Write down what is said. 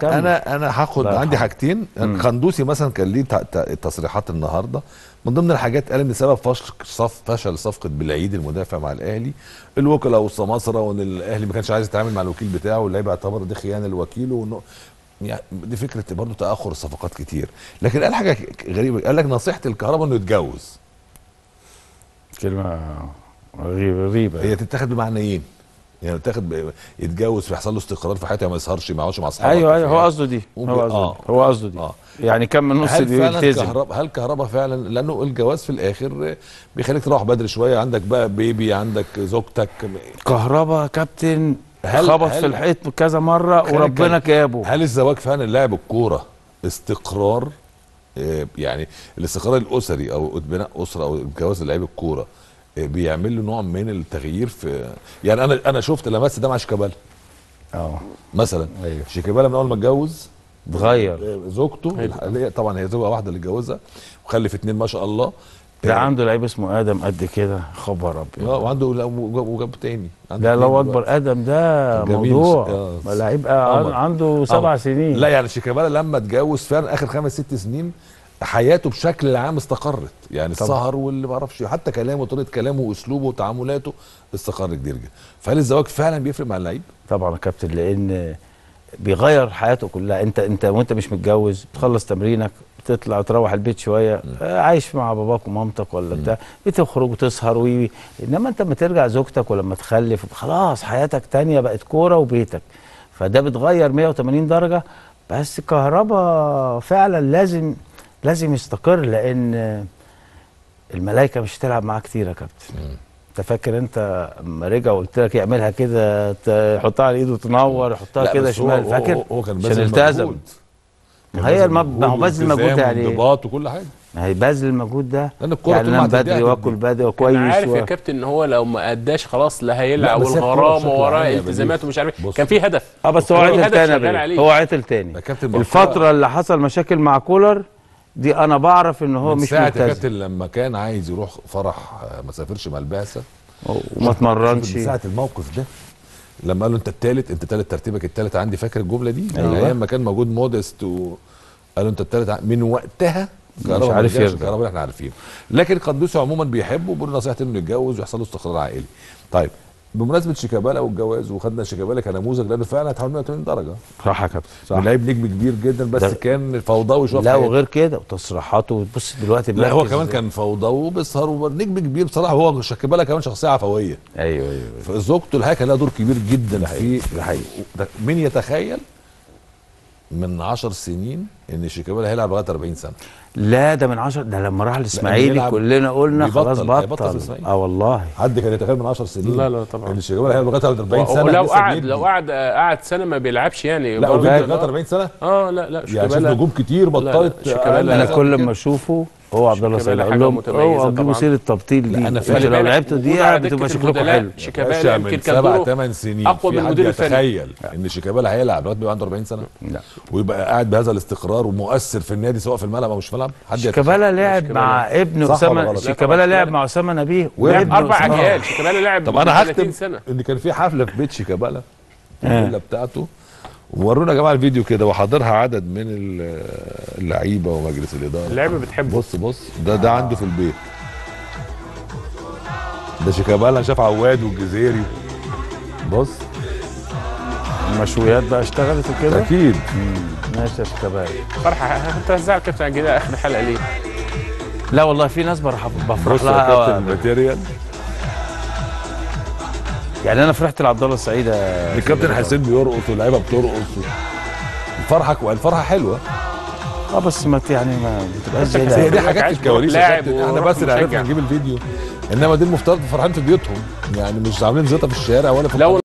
كمل انا انا هاخد الله عندي يرحمه. حاجتين مم. خندوسي مثلا كان ليه ت- ت- تصريحات النهارده من ضمن الحاجات قال ان سبب فشل صف فشل صفقه بالعيد المدافع مع الاهلي الوكلاء والسماسره وان الاهلي ما كانش عايز يتعامل مع الوكيل بتاعه واللعيبه اعتبر دي خيانه للوكيل وانه يعني دي فكره برضه تاخر الصفقات كتير لكن قال حاجه ك- غريبه قال لك نصيحه الكهرباء انه يتجوز كلمه غريبه غريبه هي تتاخد بمعنيين يعني تاخد ب- يتجوز فيحصل له استقرار في حياته ما يسهرش ما يقعدش مع اصحابه ايوه ايوه هو قصده دي ممكن- هو قصده آه. دي هو قصده دي اه يعني كم من نص هل اللي فعلا يلتزم كهرباء هل كهرباء فعلا لانه الجواز في الاخر بيخليك تروح بدري شويه عندك بقى بيبي عندك زوجتك كهربا كابتن هل- خبط هل- في الحيط كذا مره خلينا وربنا نتكلم. جابه هل الزواج فعلا لاعب الكوره استقرار آه، يعني الاستقرار الاسري او بناء اسره او جواز لعيب الكوره آه، بيعمل له نوع من التغيير في يعني انا انا شفت لمست ده مع شيكابالا اه مثلا ايوه شيكابالا من اول ما اتجوز اتغير آه، زوجته الحالية طبعا هي زوجه واحده اللي اتجوزها وخلف اتنين ما شاء الله ده آه، عنده لعيب اسمه ادم قد كده خبر ابيض اه وعنده لا، وجاب وجاب تاني عنده لا اتنين الله دلوقتي. اكبر ادم ده جميل. موضوع آه. لعيب قمر. عنده سبع قمر. سنين لا يعني شيكابالا لما اتجوز فعلا اخر خمس ست سنين حياته بشكل عام استقرت يعني طبعا. السهر واللي ما اعرفش حتى كلامه طريقه كلامه واسلوبه وتعاملاته استقر كتير جدا فهل الزواج فعلا بيفرق مع اللعيب؟ طبعا يا كابتن لان بيغير حياته كلها انت انت وانت مش متجوز بتخلص تمرينك بتطلع تروح البيت شويه آه، عايش مع باباك ومامتك ولا بتاع بتخرج وتسهر وي انما انت لما ترجع زوجتك ولما تخلف خلاص حياتك تانية بقت كوره وبيتك فده بتغير 180 درجه بس كهربا فعلا لازم لازم يستقر لان الملائكه مش هتلعب معاه كتير يا كابتن انت فاكر انت اما رجع وقلت لك يعملها كده ت- يحطها على ايده تنور يحطها لا، كده بس هو- شمال هو- فاكر هو, هو كان عشان باذل التزم مجهود كان ما هي باذل المب- ما هو باذل والتزام المجهود يعني ايه؟ وانضباط وكل حاجه ما هي باذل المجهود ده لان الكوره يعني طول ما انام هتديها بدري هتدي. واكل بدري انا وكويس عارف و... يا كابتن ان هو لو ما اداش خلاص لا هيلعب لا، بس هي الكورة والغرام بشكل وراه عام يا التزامات بليل. ومش عارف إيه. بص. كان في هدف اه بس هو كان في عطل هدف تاني يا شغال بليل. عليه. هو عطل تاني يا كابتن ما الفتره اللي حصل مشاكل مع كولر دي انا بعرف ان هو من مش ساعه يا ملتزم كابتن لما كان عايز يروح فرح آه، ما سافرش مع البعثه وما اتمرنش من ساعه الموقف ده لما قال له انت الثالث انت ثالث ترتيبك الثالث عندي فاكر الجمله دي أيوة. من ايام ما كان موجود مودست و قال له انت الثالث ع- من وقتها مش عارف يرجع. الكهرباء اللي احنا عارفينه لكن قدوسي عموما بيحبه وبيقول نصيحته انه يتجوز ويحصل له استقرار عائلي طيب بمناسبه شيكابالا والجواز وخدنا شيكابالا كنموذج لانه فعلا اتحول 180 درجه صح يا كابتن صح من لعيب نجم كبير جدا بس ده- كان فوضوي شويه في لا حياته. وغير كده وتصريحاته بص دلوقتي لا هو مركز كمان إزاي. كان فوضوي وبيسهر ونجم كبير بصراحه هو شيكابالا كمان شخصيه عفويه ايوه ايوه فزوجته الحقيقه كان لها دور كبير جدا في ده حقيقي. ده- مين يتخيل من 10 سنين ان شيكابالا هيلعب لغايه 40 سنه لا ده من 10 ده لما راح الاسماعيلي بيلعب- كلنا قلنا بيبطل- خلاص هيبطل في بطل الإسماعيلي. اه والله حد كان يتخيل من 10 سنين لا، لا، طبعا. ان شيكابالا هيلعب لغايه 40 سنه ولو لسه قعد بيبني. لو قعد قعد سنه ما بيلعبش يعني لا برضه وبيبني كده. لغايه 40 سنه اه لا لا يعني شوف شيكابالا نجوم كتير بطلت شيكابالا- أقل انا من كل كده. ما اشوفه هو عبد الله شيكابالا سعيد حاجة اقول لهم متميزة اوعوا تجيبوا طبعا. سيره تبطيل لا، دي أنا انتوا فاهم. لو لعبتوا وجوده دقيقه على بتبقى دكة شكلكم البدلاء حلو شيكابالا باشا يمكن من كان سبع دوره ثمان سنين أقوى في من حد المدير الفني. يتخيل ان شيكابالا هيلعب لغايه ما يبقى عنده 40 سنه لا ويبقى قاعد بهذا الاستقرار ومؤثر في النادي سواء في الملعب او مش في الملعب حد شيكابالا لعب شيكابالا. مع ابن صح ولا اسامه غلط؟ شيكابالا لا طبعا. لعب مع اسامه نبيه ولعب وابن اربع أسامة- اجيال شيكابالا لعب طب انا 30 هختم سنه ان كان في حفله في بيت شيكابالا آه. الفيلا بتاعته ورونا يا جماعه الفيديو كده وحاضرها عدد من ال- اللعيبه ومجلس الاداره اللعيبه بتحبه بص بص ده ده عنده في البيت ده شيكابالا شاف عواد والجزيري بص المشويات بقى اشتغلت وكده اكيد ماشي يا شيكابالا فرحه انت هتزعل كابتن عجيله اخر حلقه ليه؟ لا والله في ناس برح- بفرح بص يا لها كابتن أوي. الماتيريال يعني انا فرحت لعبد الله السعيد يا الكابتن حسين بيرقص واللعيبه بترقص الفرحه الفرحه حلوه اه بس ما ت- يعني ما بتبقاش زي بس هي ده دي عايز حاجات عايز الكواليس يا لاعب كابتن. احنا وروح بس اللي عرفنا مشجع. نجيب الفيديو انما دي المفترض فرحان في بيوتهم يعني مش عاملين زيطه في الشارع ولا في لو